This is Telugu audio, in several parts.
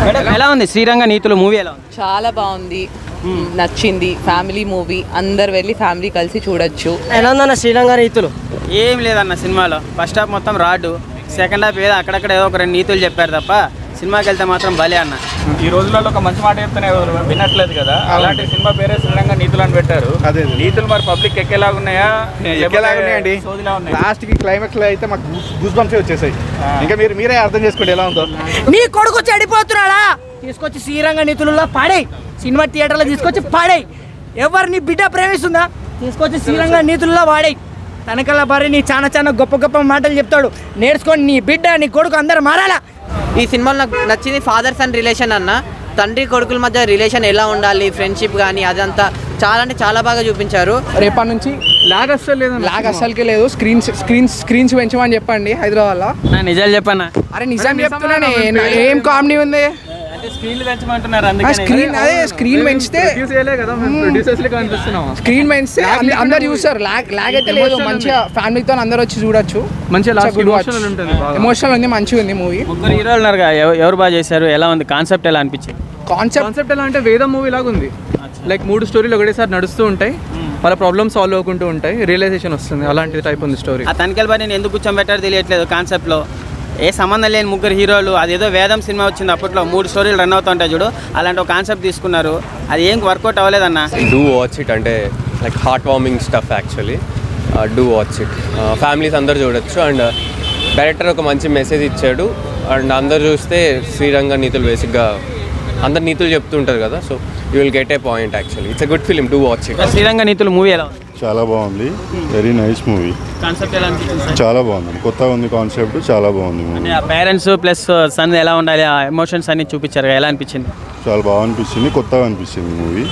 మేడం ఎలా ఉంది శ్రీరంగ నీతులు మూవీ ఎలా ఉంది చాలా బాగుంది నచ్చింది ఫ్యామిలీ మూవీ అందరు వెళ్ళి ఫ్యామిలీ కలిసి చూడొచ్చు ఎలా ఉందన్న శ్రీలంక రీతులు ఏం లేదన్న సినిమాలో ఫస్ట్ హాఫ్ మొత్తం రాడు సెకండ్ హాఫ్ ఏదో అక్కడక్కడ ఏదో ఒక రెండు నీతులు చెప్పారు తప్ప సినిమాకి వెళ్తే మాత్రం భలే అన్న ఈ రోజులలో ఒక మంచి మాట చెప్తేనే ఎవరు వినట్లేదు కదా అలాంటి సినిమా పేరే శ్రీలంక నీతులు అని పెట్టారు అదే, అదే. నీతులు మరి పబ్లిక్ ఎక్కేలాగా ఉన్నాయా ఎక్కేలాగా ఉన్నాయండి సోదిలా ఉన్నాయి లాస్ట్ కి క్లైమాక్స్ లో అయితే మాకు గూస్ బంప్స్ వచ్చేసాయి ఇంకా మీరు మీరే అర్థం చేసుకోండి ఎలా ఉందో నీ కొడుకు చెడిపోతున్నాడా తీసుకొచ్చి శ్రీరంగ నీతులలో పాడేయ్ సినిమా థియేటర్లో తీసుకొచ్చి పాడేయ్ ఎవరు నీ బిడ్డ ప్రేమిస్తుందా తీసుకొచ్చి శ్రీరంగ నీతులలో వాడేయ్ తనకల్లా భార్య నీ చాలా చాలా గొప్ప గొప్ప మాటలు చెప్తాడు నేర్చుకొని నీ బిడ్డ నీ కొడుకు అందరు మారాలా ఈ సినిమాలో నాకు నచ్చింది ఫాదర్ సన్ రిలేషన్ అన్న తండ్రి కొడుకుల మధ్య రిలేషన్ ఎలా ఉండాలి ఫ్రెండ్షిప్ కానీ అదంతా చాలా అంటే చాలా బాగా చూపించారు రేపటి నుంచి లాగ్ అస్సలు లేదు లాగ్ అస్సలకి లేదు స్క్రీన్స్ స్క్రీన్స్ స్క్రీన్స్ పెంచమని చెప్పండి హైదరాబాద్లో నా నిజాలు చెప్పన్నా అరే నిజం చెప్తున్నానే నా- ఏం కామెడీ ఉంది అంటే స్క్రీన్లు పెంచమంటున్నారు ఆ అందుకని స్క్రీన్ అదే స్క్రీన్ పెంచితే కదా ప్రొడ్యూసర్స్ లెక్క అనిపిస్తున్నాం స్క్రీన్ పెంచితే అంద- అందరు చూస్తారు లాగ్ లాగ్ అయితే లేదు మంచిగా ఫ్యామిలీతో అందరు వచ్చి చూడొచ్చు మంచిగా last emotional ఉంటుంది బాగా. ఎమోషనల్ ఉంది మంచిగా ఉంది మూవీ ముగ్గురు హీరోలు ఉన్నారు కదా ఎవ- ఎవరు బాగా చేశారు ఎలా ఉంది కాన్సెప్ట్ ఎలా అనిపించింది కాన్సెప్ట్ కాన్సెప్ట్ ఎలా అంటే వేదం మూవీ లాగా ఉంది లైక్ మూడు స్టోరీలు ఒకటేసారి నడుస్తూ ఉంటాయి వాళ్ళ ప్రాబ్లమ్స్ సాల్వ్ అవ్వకుంటూ ఉంటాయి రియలైజేషన్ వస్తుంది అలాంటి టైప్ ఉంది స్టోరీ ఆ తనిఖీల పని నేను ఎందుకు కూర్చోబెట్టారో తెలియట్లేదు కాన్సెప్ట్లో ఏ సంబంధం లేని ముగ్గురు హీరోలు అదేదో వేదం సినిమా వచ్చింది అప్పట్లో మూడు స్టోరీలు రన్ అవుతుంటాయి చూడు అలాంటి ఒక కాన్సెప్ట్ తీసుకున్నారు అది ఏం వర్కౌట్ అవ్వలేదన్న డూ వాచ్ ఇట్ అంటే like heart warming stuff actually do watch it families అందరు చూడొచ్చు అండ్ డైరెక్టర్ ఒక మంచి మెసేజ్ ఇచ్చాడు అండ్ అందరు చూస్తే శ్రీరంగ నీతులు బేసిక్గా అందరు నీతులు చెప్తుంటారు కదా so you will get a point actually it's a good film do watch it Sriranga Neethulu movie ఎలా ఉంది చాలా బాగుంది వెరీ నైస్ మూవీ కాన్సెప్ట్ ఎలా అనిపించింది సార్ చాలా బాగుంది కొత్తగా ఉంది కాన్సెప్ట్ చాలా బాగుంది మూవీ అంటే ఆ పేరెంట్స్ ప్లస్ సన్ ఎలా ఉండాలి ఆ ఎమోషన్స్ అన్ని చూపించారు కదా, ఎలా అనిపించింది చాలా బాగా అనిపించింది కొత్తగా అనిపించింది మూవీ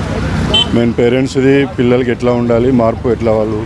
మెయిన్ పేరెంట్స్ది పిల్లలకి ఎట్లా ఉండాలి మార్పు ఎట్లా వాళ్ళు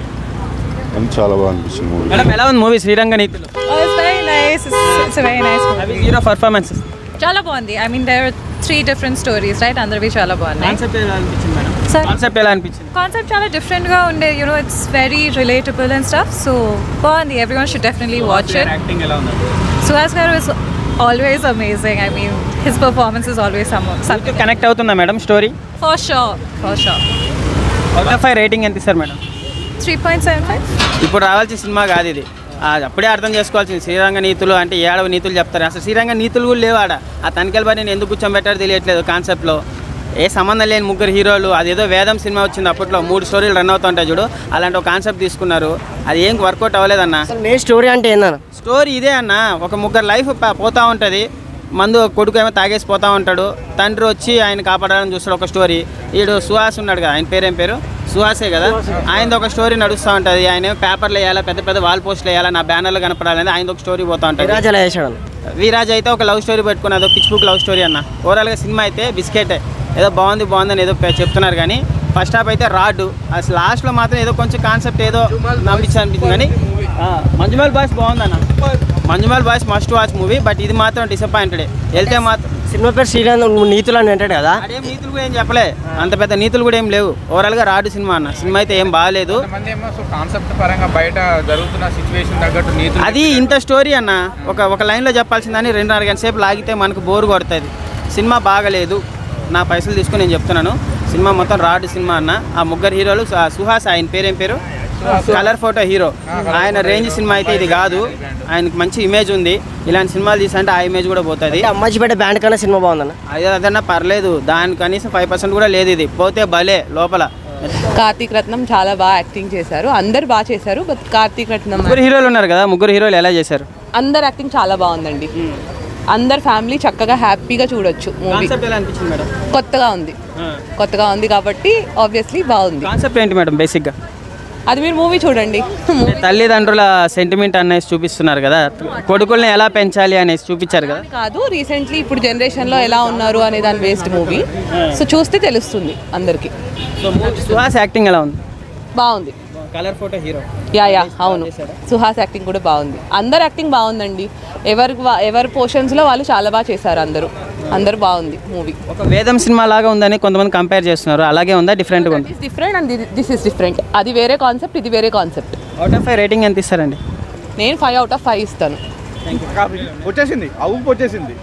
అని చాలా బాగా అనిపించింది మూవీ మేడం ఎలా ఉంది movie Sriranga Neethulu it's very nice it's very nice అవి హీరో పర్ఫార్మెన్సెస్ చాలా బాగుంది I mean there three different stories right అందరివి చాలా బాగున్నాయి కాన్సెప్ట్ ఎలా అనిపించింది మేడం Sir? కాన్సెప్ట్ ఎలా అనిపించింది కాన్సెప్ట్ చాలా డిఫరెంట్గా ఉండే you know it's very relatable and stuff so బాగుంది everyone should definitely watch it acting ఎలా ఉంది Suhas garu is always amazing I mean his performance is always something connect అవుతుందా madam story for sure for sure out of five rating ఎంత ఇస్తారు madam three point seven five ఇప్పుడు రావాల్సిన సినిమా కాదు ఇది ఆ, అప్పుడే అర్థం చేసుకోవాల్సింది శ్రీరంగ నీతులు అంటే ఏడవ నీతులు చెప్తారు అసలు శ్రీరంగ నీతులు కూడా లేవు ఆడ ఆ తనిఖీల పని నేను ఎందుకు కూర్చోబెట్టారో తెలియట్లేదు కాన్సెప్ట్లో ఏ సంబంధం లేని ముగ్గురు హీరోలు అదేదో వేదం సినిమా వచ్చింది అప్పట్లో మూడు స్టోరీలు రన్ అవుతుంటాయి చూడు అలాంటి ఒక కాన్సెప్ట్ తీసుకున్నారు అది ఏం వర్కౌట్ అవ్వలేదన్న అసలు మెయిన్ స్టోరీ అంటే ఏందన్న స్టోరీ ఇదే అన్న ఒక ముగ్గురు లైఫ్ ప- పోతా ఉంటుంది మందు కొడుకు ఏమో తాగేసి పోతా ఉంటాడు తండ్రి వచ్చి ఆయన కాపాడాలని చూస్తాడు ఒక స్టోరీ ఈడు సుహాస్ ఉన్నాడు కదా ఆయన పేరేం పేరు సుహాసే కదా ఆయనది ఒక స్టోరీ నడుస్తూ ఉంటుంది ఆయన ఏమో పేపర్లు వేయాలా పెద్ద పెద్ద వాల్ పోస్టులు వేయాలా నా బ్యానర్లు కనపడాలని ఆయన ఒక స్టోరీ పోతా ఉంటుంది విరాజ్ ఎలా చేశాడు వీరాజ్ అయితే ఒక లవ్ స్టోరీ పెట్టుకుని అదో పిచ్ బుక్ లవ్ స్టోరీ అన్న ఓవరాల్గా సినిమా అయితే బిస్కెటే ఏదో బాగుంది బాగుందని ఏదో పె- చెప్తున్నారు కానీ ఫస్ట్ హాఫ్ అయితే రాడ్ అసలు లాస్ట్లో మాత్రం ఏదో కొంచెం కాన్సెప్ట్ ఏదో నమ్మించి అనిపించింది కానీ ఆ, మంజుమల్ బాయ్స్ బాగుందన్న Manjummel Boys must watch movie but ఇది మాత్రం డిసప్పాయింటెడ్ వెళ్తే మాత్రం సినిమా పేరు శ్రీరంగ నీతులు అని అంటాడు కదా అదేం నీతులు కూడా ఏం చెప్పలే అంత పెద్ద నీతులు కూడా ఏం లేవు ఓవరాల్గా రాడు సినిమా అన్న సినిమా అయితే ఏం బాగాలేదు కొంతమంది ఏమో సో కాన్సెప్ట్ పరంగా బయట జరుగుతున్న సిచ్యువేషన్ తగ్గట్టు నీతులు అది ఇంత స్టోరీ అన్న ఒక ఒక లైన్లో చెప్పాల్సిందని రెండున్నర గంట సేపు లాగితే మనకు బోర్ కొడుతుంది సినిమా బాగలేదు నా పైసలు తీసుకుని నేను చెప్తున్నాను సినిమా మొత్తం రాడ్ సినిమా అన్న ఆ ముగ్గురు హీరోలు సు- సుహాస్ ఆయన పేరేం పేరు కలర్ ఫోటో హీరో ఆయన రేంజ్ సినిమా అయితే ఇది కాదు ఆయనకి మంచి ఇమేజ్ ఉంది ఇలాంటి సినిమాలు తీసంటే ఆ ఇమేజ్ కూడా పోతుంది అమ్మాజిపేట బ్యాండ్ కన్నా సినిమా బాగుందన్న అదే అదన్నా పర్లేదు దాని కనీసం ఫైవ్ పర్సెంట్ కూడా లేదు ఇది పోతే భలే లోపల కార్తీక్ రత్నం చాలా బాగా యాక్టింగ్ చేశారు అందరు బాగా చేశారు బట్ కార్తీక్ రత్నం ముగ్గురు హీరోలు ఉన్నారు కదా ముగ్గురు హీరోలు ఎలా చేశారు అందరు యాక్టింగ్ చాలా బాగుందండి అందరు ఫ్యామిలీ చక్కగా హ్యాపీగా చూడొచ్చు మూవీ కాన్సెప్ట్ ఎలా అనిపించింది మేడం కొత్తగా ఉంది కొత్తగా ఉంది కాబట్టి ఆబ్వియస్లీ బాగుంది కాన్సెప్ట్ ఏంటి మేడం బేసిక్గా అది మీరు మూవీ చూడండి మూవీ తల్లిదండ్రుల సెంటిమెంట్ అనేసి చూపిస్తున్నారు కదా కొడుకుల్ని ఎలా పెంచాలి అనేసి చూపించారు కదా కాదు రీసెంట్లీ ఇప్పుడు జనరేషన్లో ఎలా ఉన్నారు అనే దాని బేస్డ్ మూవీ సో చూస్తే తెలుస్తుంది అందరికి సో సుహాస్ యాక్టింగ్ ఎలా ఉంది బాగుంది Colour Photo hero yeah yeah అవును సుహాస్ యాక్టింగ్ కూడా బాగుంది అందరు యాక్టింగ్ బాగుందండి ఎవరి ఎవరి పోర్షన్స్లో వాళ్ళు చాలా బాగా చేశారు అందరూ అందరూ బాగుంది మూవీ ఒక వేదం సినిమా లాగా ఉందని కొంతమంది కంపేర్ చేస్తున్నారు అలాగే ఉందా డిఫరెంట్గా ఉంది is different and this is different అది వేరే కాన్సెప్ట్ ఇది వేరే concept out of five rating ఎంత ఇస్తారండి నేను ఫైవ్ అవుట్ ఆఫ్ ఫైవ్ ఇస్తాను వచ్చేసింది ఆ ఊపు వచ్చేసింది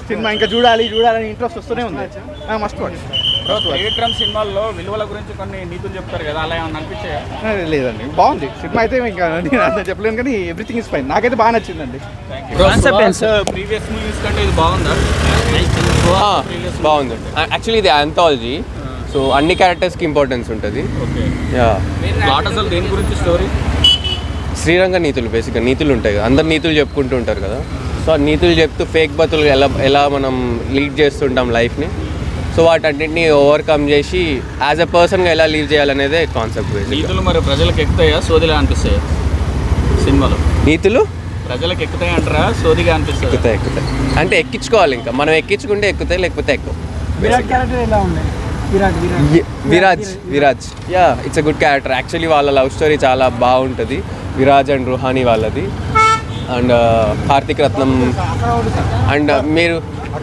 సినిమా ఇంకా చూడాలి చూడాలని ఇంట్రెస్ట్ వస్తూనే ఉంది మస్ట్ వాచ్ త్రివిక్రమ్ సినిమాల్లో విలువల గురించి కొన్ని నీతులు చెప్తారు కదా అలా ఏమన్నా అనిపించాయా లేదండి బాగుంది సినిమా అయితే ఇంకా నేను అంత చెప్పలేను కానీ ఎవ్రీథింగ్ ఇస్ ఫైన్ నాకైతే బాగా నచ్చిందండి Concept ఏంటి సార్? ప్రీవియస్ మూవీస్ కంటే ఇది బాగుందా బాగుంది యాక్చువల్లీ ఇది ఆంథాలజీ సో అన్ని క్యారెక్టర్స్కి ఇంపార్టెన్స్ ఉంటుంది యా ప్లాట్ అసలు దేని గురించి స్టోరీ శ్రీరంగ నీతులు బేసిక్గా నీతులు ఉంటాయి కదా అందరు నీతులు చెప్పుకుంటూ ఉంటారు కదా సో ఆ నీతులు చెప్తూ ఫేక్ బతులు ఎలా ఎలా మనం లీడ్ చేస్తుంటాం లైఫ్ని సో వాటన్నింటినీ ఓవర్కమ్ చేసి యాజ్ ఎ పర్సన్గా ఎలా లీడ్ చేయాలనేదే కాన్సెప్ట్ బేసిక్ నీతులు మరి ప్రజలకు ఎక్కుతాయా సోదిలా అనిపిస్తాయా సినిమాలో నీతులు ప్రజలకు ఎక్కుతాయి అంటారా సోదిగా అనిపిస్తుంది ఎక్కుతాయి ఎక్కుతాయి అంటే ఎక్కించుకోవాలి ఇంకా మనం ఎక్కించుకుంటే ఎక్కుతాయి లేకపోతే ఎక్కువ విరాట్ క్యారెక్టర్ ఎలా ఉంది విరాట్ విరాట్ వి- Viraj Viraj yeah it's a good character actually వాళ్ళ లవ్ స్టోరీ చాలా బాగుంటుంది విరాజ్ అండ్ రుహానీ వాళ్ళది అండ్ కార్తిక్ రత్నం అండ్ మీరు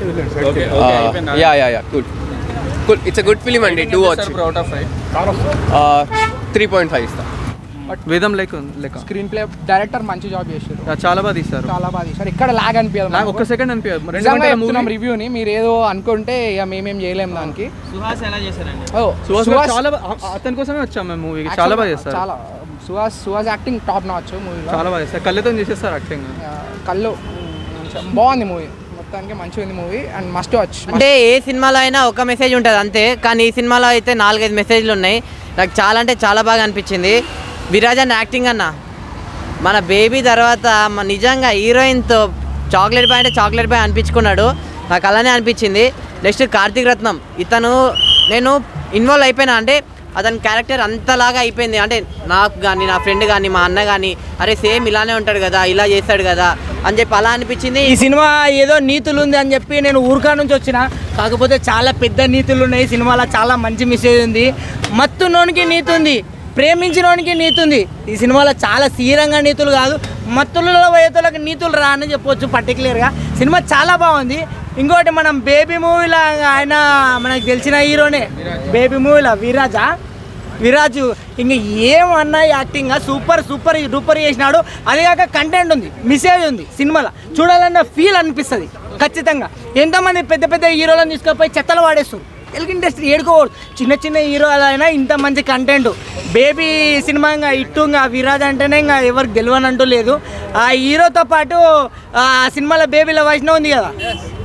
yeah yeah yeah good good it's a good film అండి to watch out of five three point five ఇస్తా వేదం లెక్క లెక్క స్క్రీన్ ప్లే డైరెక్టర్ మంచి జాబ్ చేశారు యా, చాలా బాగా తీశారు చాలా బాగా తీశారు ఇక్కడ లాగ్ అనిపించదు నాకు మనకు. ఒక్క సెకండ్ అనిపించదు రెండు నిజంగా గంటల చెప్తున్నాం మూవీ రివ్యూని మీరు ఏదో అనుకుంటే ఇక మేమేం చేయలేం దానికి సుహాస్ ఎలా చేశారండి ఓ సుహాస్ సుహాస్ గారు చాలా బా- అ- అతని కోసమే వచ్చాం మేము మూవీకి చాలా బాగా చేస్తారు చాలా Suhas Suhas acting top notch మూవీలో చాలా బాగా చేస్తారు కళ్ళతో చేసేస్తారు యాక్టింగ్ కళ్ళు మంచిగా బాగుంది మూవీ మొత్తానికి మంచిగా ఉంది మూవీ అండ్ మస్ట్ వాచ్ అంటే ఏ సినిమాలో అయినా ఒక మెసేజ్ ఉంటుంది అంతే కానీ ఈ సినిమాలో అయితే నాలుగైదు మెసేజ్లు ఉన్నాయి నాకు చాలా అంటే చాలా బాగా అనిపించింది విరాజ్ అన్న యాక్టింగ్ అన్న మన బేబీ తర్వాత మ- నిజంగా హీరోయిన్తో చాక్లెట్ బాయ్ అంటే చాక్లెట్ బాయ్ అనిపించుకున్నాడు నాకు అలానే అనిపించింది నెక్స్ట్ కార్తీక్ రత్నం ఇతను నేను ఇన్వాల్వ్ అయిపోయినా అంటే అతని క్యారెక్టర్ అంతలాగా అయిపోయింది అంటే నాకు కానీ నా ఫ్రెండ్ కానీ మా అన్న కానీ అరే సేమ్ ఇలానే ఉంటాడు కదా ఇలా చేస్తాడు కదా అని చెప్పి అలా అనిపించింది ఈ సినిమా ఏదో నీతులు ఉంది అని చెప్పి నేను ఊరికా నుంచి వచ్చిన కాకపోతే చాలా పెద్ద నీతులు ఉన్నాయి సినిమాలో చాలా మంచి మెసేజ్ ఉంది మత్తునోనికి నీతి ఉంది ప్రేమించినోనికి నీతి ఉంది ఈ సినిమాలో చాలా సీరంగా నీతులు కాదు మత్తులలో వయతులకు నీతులు రా అని చెప్పొచ్చు పర్టికులర్గా సినిమా చాలా బాగుంది ఇంకోటి మనం బేబీ మూవీలో ఆయన మనకు తెలిసిన హీరోనే బేబీ మూవీలో విరాజా విరాజు ఇంక ఏమన్నా యాక్టింగ్ సూపర్ సూపర్ డూపర్ చేసినాడు అది కాక కంటెంట్ ఉంది మెసేజ్ ఉంది సినిమాలో చూడాలన్న ఫీల్ అనిపిస్తుంది ఖచ్చితంగా ఎంతమంది పెద్ద పెద్ద హీరోలను తీసుకుపోయి చెత్తలు వాడేస్తారు తెలుగు ఇండస్ట్రీ ఏడుకోకూడదు చిన్న చిన్న హీరోలు అయినా ఇంత మంచి కంటెంట్ బేబీ సినిమా ఇంకా ఇట్టు ఇంకా విరాజ్ అంటేనే ఇంకా ఎవరికి తెలియనంటూ లేదు ఆ హీరోతో పాటు ఆ సినిమాలో బేబీలో వైష్ణవ్ ఉంది కదా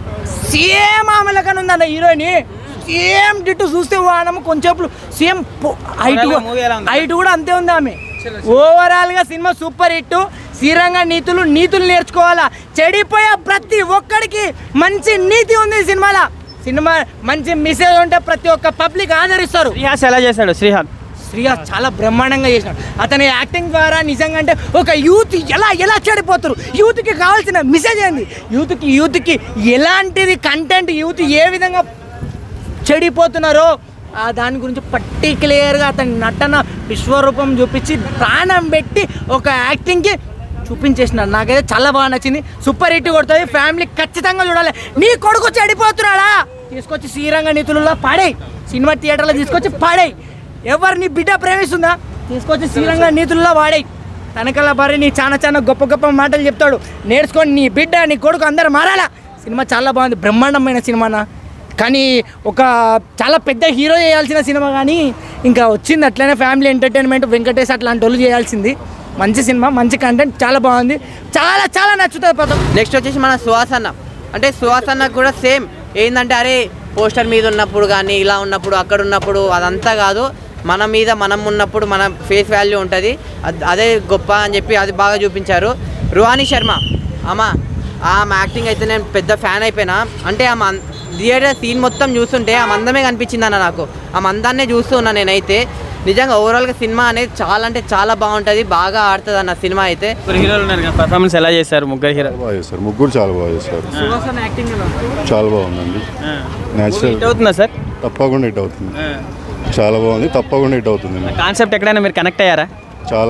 సేమ్ ఆమె లెక్కన ఉందన్న హీరోయిన్ సేమ్ డిట్టు చూస్తే వాడము కొంచెంసేపు సేమ్ హైట్ Overall గా movie ఎలా ఉంది? హైట్ కూడా అంతే ఉంది ఆమె ఓవరాల్ గా సినిమా సూపర్ హిట్ శ్రీరంగ నీతులు నీతులు నేర్చుకోవాలా చెడిపోయే ప్రతి ఒక్కడికి మంచి నీతి ఉంది ఈ సినిమాలో సినిమా మంచి మెసేజ్ ఉంటే ప్రతి ఒక్క పబ్లిక్ ఆదరిస్తారు శ్రీహాస్ ఎలా చేశాడు శ్రీహాస్ శ్రీహాస్ చాలా బ్రహ్మాండంగా చేసినాడు అతని యాక్టింగ్ ద్వారా నిజంగా అంటే ఒక యూత్ ఎలా ఎలా చెడిపోతారు యూత్కి కావాల్సిన మెసేజ్ ఏంది యూత్కి యూత్కి ఎలాంటిది కంటెంట్ యూత్ ఏ విధంగా చెడిపోతున్నారో ఆ దాని గురించి పర్టిక్యులర్గా అతని నటన విశ్వరూపం చూపించి ప్రాణం పెట్టి ఒక యాక్టింగ్కి చూపించేసినాడు నాకైతే చాలా బాగా నచ్చింది సూపర్ హిట్ కొడుతుంది ఫ్యామిలీ ఖచ్చితంగా చూడాలి నీ కొడుకు చెడిపోతున్నాడా తీసుకొచ్చి శ్రీరంగ నీతులలో పాడేయి సినిమా థియేటర్లో తీసుకొచ్చి పాడేయి ఎవరు నీ బిడ్డ ప్రేమిస్తుందా తీసుకొచ్చి శ్రీరంగ నీతుల్లో వాడేయి తనకల్లా భార్య నీ చాలా చాలా గొప్ప గొప్ప మాటలు చెప్తాడు నేర్చుకొని నీ బిడ్డ నీ కొడుకు అందరు మారాలా సినిమా చాలా బాగుంది బ్రహ్మాండమైన సినిమానా కానీ ఒక చాలా పెద్ద హీరో చేయాల్సిన సినిమా కానీ ఇంకా వచ్చింది అట్లనే ఫ్యామిలీ ఎంటర్టైన్మెంట్ వెంకటేష్ అట్లాంటి వాళ్ళు చేయాల్సింది మంచి సినిమా మంచి కంటెంట్ చాలా బాగుంది చాలా చాలా నచ్చుతుంది పదం నెక్స్ట్ వచ్చేసి మన సుహాస్ అన్న అంటే సుహాస్ అన్న కూడా సేమ్ ఏంటంటే అరే పోస్టర్ మీద ఉన్నప్పుడు కానీ ఇలా ఉన్నప్పుడు అక్కడ ఉన్నప్పుడు అదంతా కాదు మన మీద మనం ఉన్నప్పుడు మన ఫేస్ వాల్యూ ఉంటుంది అద్- అదే గొప్ప అని చెప్పి అది బాగా చూపించారు రుహాని శర్మ ఆమె ఆమె యాక్టింగ్ అయితే నేను పెద్ద ఫ్యాన్ అయిపోయినా అంటే ఆమె అన్- థియేటర్ సీన్ మొత్తం చూస్తుంటే ఆ మందమే కనిపించింది అన్న నాకు ఆ మందాన్నే చూస్తూ ఉన్నా నేనైతే నిజంగా ఓవరాల్గా సినిమా అనేది చాలా అంటే చాలా బాగుంటుంది బాగా ఆడుతుంది అన్న సినిమా అయితే ముగ్గురు హీరోలు ఉన్నారు కదా పర్ఫార్మెన్స్ ఎలా చేశారు ముగ్గురు హీరో బాగా చేస్తారు ముగ్గురు చాలా బాగా చేస్తారు సుహాసన్ యాక్టింగ్ చాలా బాగుందండి న్యాచురల్ హిట్ అవుతుందా సార్ తప్పకుండా హిట్ అవుతుంది చాలా బాగుంది తప్పకుండా హిట్ అవుతుంది కాన్సెప్ట్ ఎక్కడైనా మీరు కనెక్ట్ అయ్యారా చాలా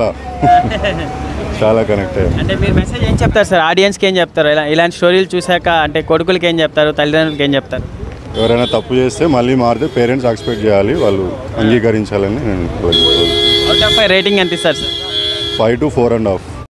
చాలా కనెక్ట్ అయ్యాం అంటే మీరు మెసేజ్ ఏం చెప్తారు సార్ ఆడియన్స్కి ఏం చెప్తారు ఇలా ఇలాంటి స్టోరీలు చూశాక అంటే కొడుకులకి ఏం చెప్తారు తల్లిదండ్రులకి ఏం చెప్తారు ఎవరైనా తప్పు చేస్తే మళ్ళీ మారితే పేరెంట్స్ ఎక్స్పెక్ట్ చేయాలి వాళ్ళు అంగీకరించాలని నేను అవుట్ ఆఫ్ ఫైవ్ రేటింగ్ ఎంత ఇస్తారు sir five to four and half